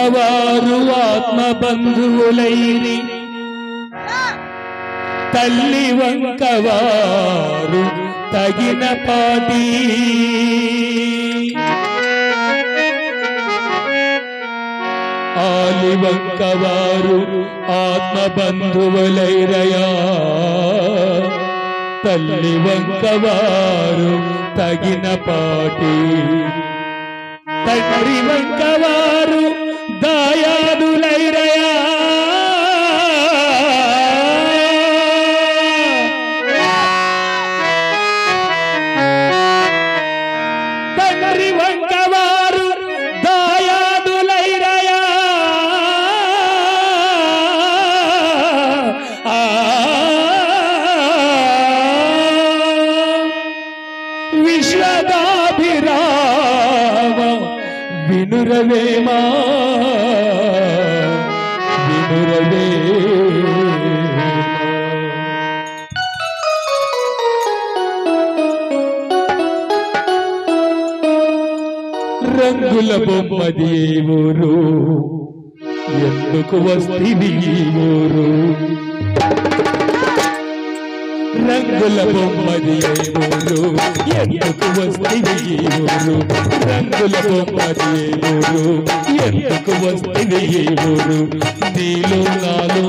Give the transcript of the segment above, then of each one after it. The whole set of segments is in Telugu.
వంకవారు ఆత్మ బంధువులైరి తల్లి వంకవారు తగిన పాటి ఆలి వంకవారు ఆత్మ బంధువులైరయా తల్లి వంకవారు తగిన పాటి తండ్రి వంకవారు దాయాదులైరయా తండ్రి వంకవారు దాయాదులైరయా ఆ విశ్వదాభిరామ వినురవేమా వినురవేమా రంగుల బొమ్మది ఈ ఊరు ఎందుకు వస్తివి ఈ ఊరు రంగుల బొమ్మది ఈ ఊరు ఎందుకు వస్తివి ఈ ఊరు రంగుల బొమ్మది ఈ ఊరు ఎందుకు వస్తివి ఈ ఊరు నీలో నాలో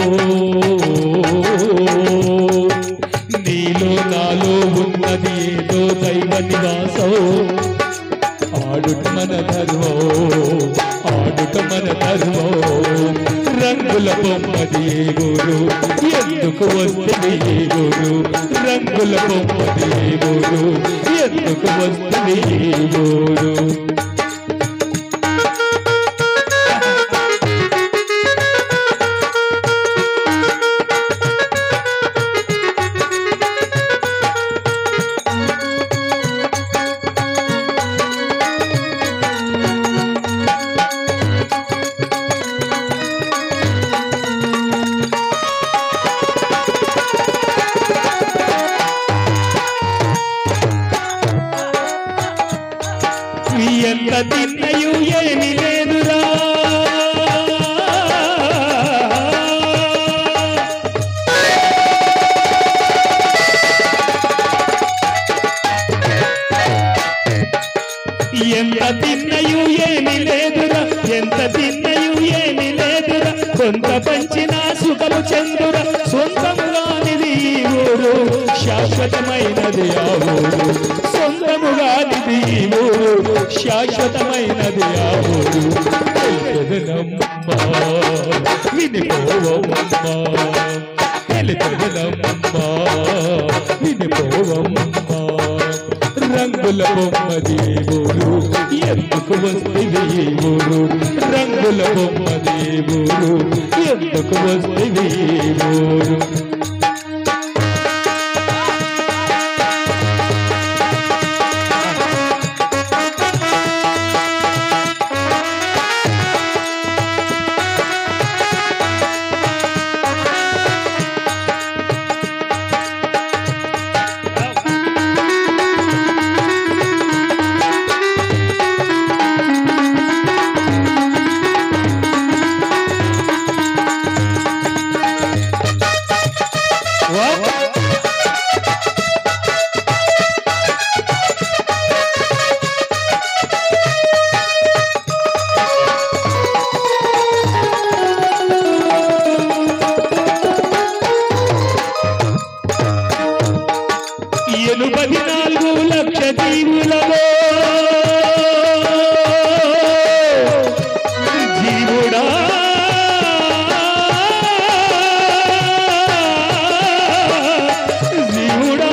నీలో నాలో ఉన్నది ఏదో దైవ నివాసం ఆడుట మన ధర్మో ఆడుట మన ధర్మో రంగుల బొమ్మది ఏ ఊరు ఎందుకు వస్తుంది ఏ ఊరు రంగుల బొమ్మది ఏ ఊరు ఎందుకు వస్తుంది ఏ ఊరు ఎంత తిన్నయు ఏమి లేదురా ఎంత తిన్నయు ఏమి లేదురా ఎంత తిన్నయు ఏమి లేదురా కొంత పంచిన సుఖము చందుర సొంతముగానిది ఈ ఊరు శాశ్వతమైనది ఆ ఊరు సొంతముగానిది ఈ ఊరు శాశ్వతమైనది ఆ ఊరు తెలుదనమ్మా వినిపోవమ్మా తెలుదనమ్మా వినిపోవమ్మా రంగుల బొమ్మది ఊరు ఎందుకు వస్తుంది ఈ ఊరు రంగుల బొమ్మది ఊరు ఎందుకు వస్తుంది ఈ ఊరు ఎనభై నాలుగు లక్ష జీవులలో జీవుడా జీవుడా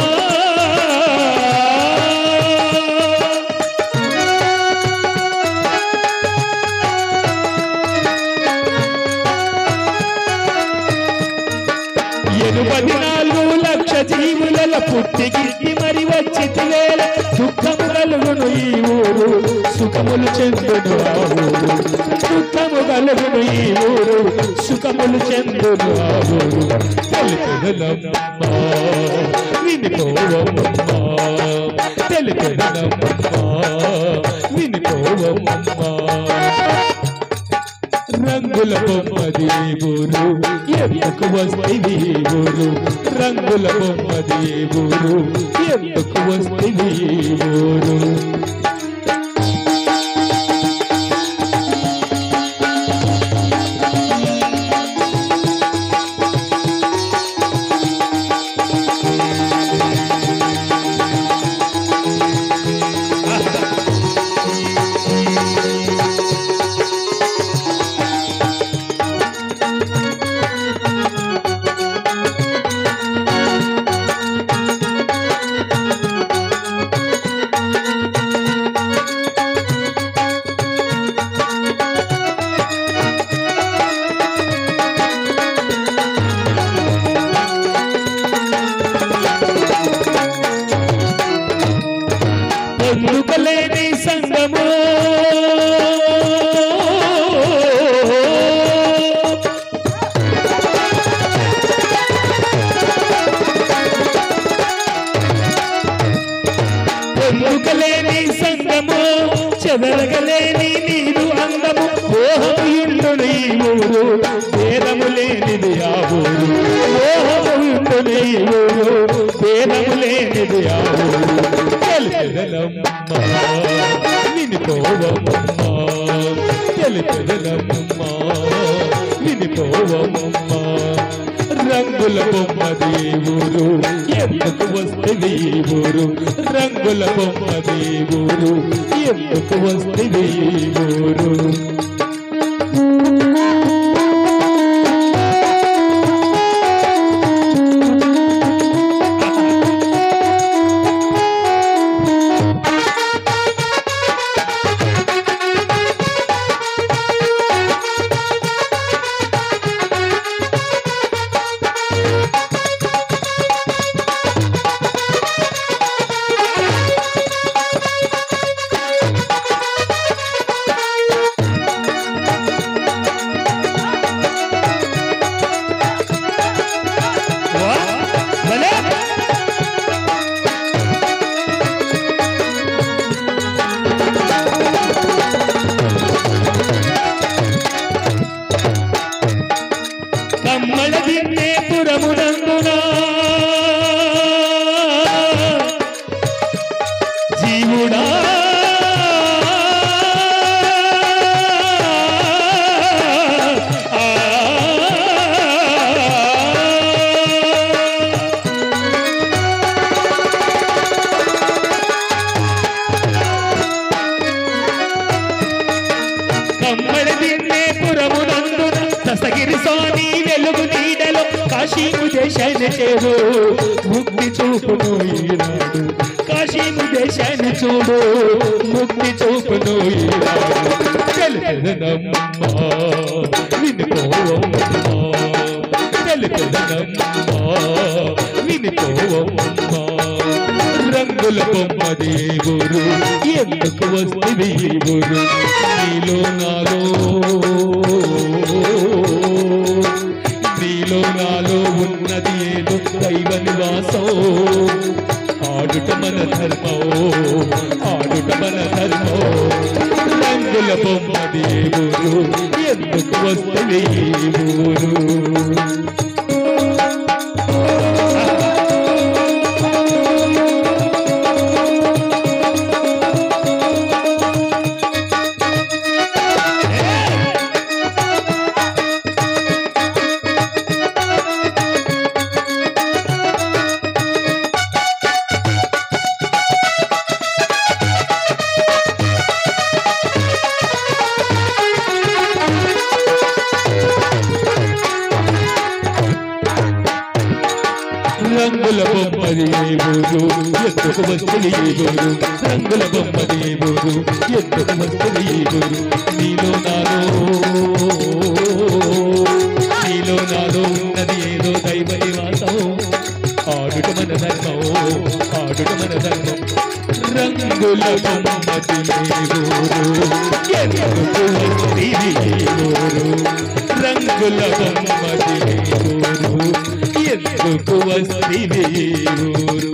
ఎనభై నాలుగు లక్ష జీవుల పుట్టి గిట్టి మరి వచ్చి వేల దుఃఖము కలుగును ఈ ఊరు సుఖములు చెందును ఆ ఊరు దుఃఖము కలుగును ఈ ఊరు సుఖములు చెందును ఆ ఊరు తెలుపుదనమ్మా వినిపోవమ్మా తెలుపుదనమ్మా వినిపోవమ్మా రంగుల బొమ్మది ఊరు ఎందుకు వస్తుంది ఊరు రంగుల బొమ్మది ఊరు ఎందుకు వస్తుంది ఊరు పొందుకలేని సంగము పొందుకలేని సంగము చెదరగలేని నీరు అందము మోహముయుండు నీ ఊరు భేదము లేనిది ఆ ఊరు మోహముయుండు నీ ఊరు భేదము లేనిది ఆ ఊరు తెలుపెదలమ్మ వినిపోవమ్మ తెలుపెదలమ్మ వినిపోవమ్మ రంగుల బొమ్మది ఊరు ఎందుకు వస్తుంది ఊరు రంగుల బొమ్మది ఊరు ఎందుకు వస్తుంది ఊరు వా, భలే. కమ్మల దిన్నే పురమునందున జీవుడా కమ్మడి దిన్నే పురమునందున దశగిరి స్వామి వెలుగు నీడలో కాశీము దేశాన్ని చేరు ముక్తి చూపును ఈనాడు కాశీము దేశాన్ని చూడు ముక్తి చూపును ఈనాడు తెలుపెదనమ్మ వినిపోవమ్మ తెలుపెదనమ్మ వినిపోవమ్మ రంగుల బొమ్మది ఊరు ఎందుకు వస్తుంది ఊరు నీలో నాలో నీలో నాలో ఉన్నది ఏదో దైవ నివాసం ఆడుట మన ధర్మం ఆడుట మన ధర్మం రంగుల బొమ్మది ఊరు ఎందుకు వస్తుంది ఊరు రంగుల బొమ్మది ఊరు ఎందుకు వస్తుంది ఊరు రంగుల బొమ్మది ఊరు ఎందుకు వస్తుంది ఊరు నీలో నాలో నీలో నాలో ఉన్నది ఏదో దైవ నివాసం ఆడుట మన ధర్మం ఆడుట మన ధర్మం రంగుల బొమ్మది ఊరు ఎందుకు వస్తుంది ఊరు రంగుల బొమ్మది ఊరు ఎందుకు వస్తుంది ఊరు